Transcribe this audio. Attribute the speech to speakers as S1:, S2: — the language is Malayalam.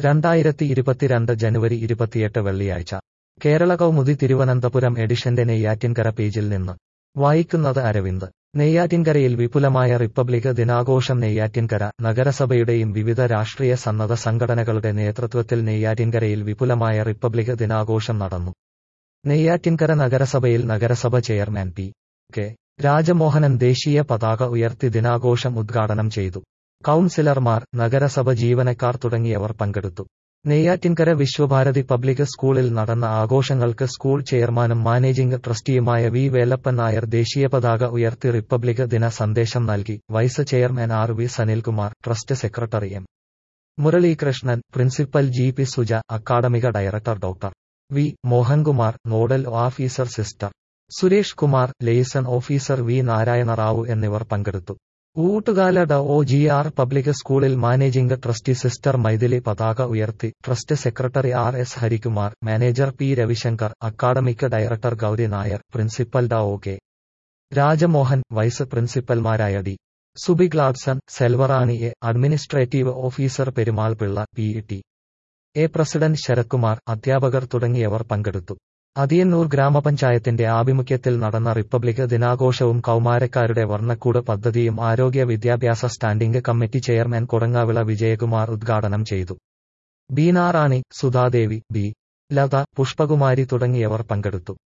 S1: രണ്ടായിരത്തി ഇരുപത്തിരണ്ട് ജനുവരി ഇരുപത്തിയെട്ട് വെള്ളിയാഴ്ച കേരള കൗമുദി തിരുവനന്തപുരം എഡിഷന്റെ നെയ്യാറ്റിൻകര പേജിൽ നിന്ന് വായിക്കുന്നത് അരവിന്ദ് നെയ്യാറ്റിൻകരയിൽ വിപുലമായ റിപ്പബ്ലിക് ദിനാഘോഷം നെയ്യാറ്റിൻകര നഗരസഭയുടെയും വിവിധ രാഷ്ട്രീയ സന്നദ്ധ സംഘടനകളുടെ നേതൃത്വത്തിൽ നെയ്യാറ്റിൻകരയിൽ വിപുലമായ റിപ്പബ്ലിക് ദിനാഘോഷം നടന്നു നെയ്യാറ്റിൻകര നഗരസഭയിൽ നഗരസഭ ചെയർമാൻ പി കെ രാജമോഹനൻ ദേശീയ പതാക ഉയർത്തി ദിനാഘോഷം ഉദ്ഘാടനം ചെയ്തു കൗൺസിലർമാർ നഗരസഭ ജീവനക്കാർ തുടങ്ങിയവർ പങ്കെടുത്തു നെയ്യാറ്റിൻകര വിശ്വഭാരതി പബ്ലിക് സ്കൂളിൽ നടന്ന ആഘോഷങ്ങൾക്ക് സ്കൂൾ ചെയർമാനും മാനേജിംഗ് ട്രസ്റ്റിയുമായ വി വേലപ്പൻ നായർ ദേശീയ പതാക ഉയർത്തി റിപ്പബ്ലിക് ദിന സന്ദേശം നൽകി vice chairman R V Sanilkumar trust secretary M Muralikrishnan principal G P Suja academic director doctor V Mohankumar nodal officer sister Suresh Kumar liaison officer V Narayana Rao എന്നിവർ പങ്കെടുത്തു ഊട്ടുകാല ഡ ഒ ജി ആർ പബ്ലിക് സ്കൂളിൽ മാനേജിംഗ് ട്രസ്റ്റി സിസ്റ്റർ മൈഥിലി പതാക ഉയർത്തി trust secretary R S Harikumar manager P Ravishankar academic director Gauri Nair principal ഡ ഒ കെ രാജമോഹൻ വൈസ് പ്രിൻസിപ്പൽമാരായ D Subi Gladson Selvarani A administrative officer Perumal Pillai P T A president Sarathkumar അധ്യാപകർ തുടങ്ങിയവർ പങ്കെടുത്തു അതിയന്നൂർ ഗ്രാമപഞ്ചായത്തിന്റെ ആഭിമുഖ്യത്തിൽ നടന്ന റിപ്പബ്ലിക് ദിനാഘോഷവും കൌമാരക്കാരുടെ വർണ്ണക്കൂട് പദ്ധതിയും ആരോഗ്യ വിദ്യാഭ്യാസ standing committee chairman Kodangavila Vijayakumar ഉദ്ഘാടനം ചെയ്തു ബീനാറാണി സുധാദേവി ബി ലത പുഷ്പകുമാരി തുടങ്ങിയവർ പങ്കെടുത്തു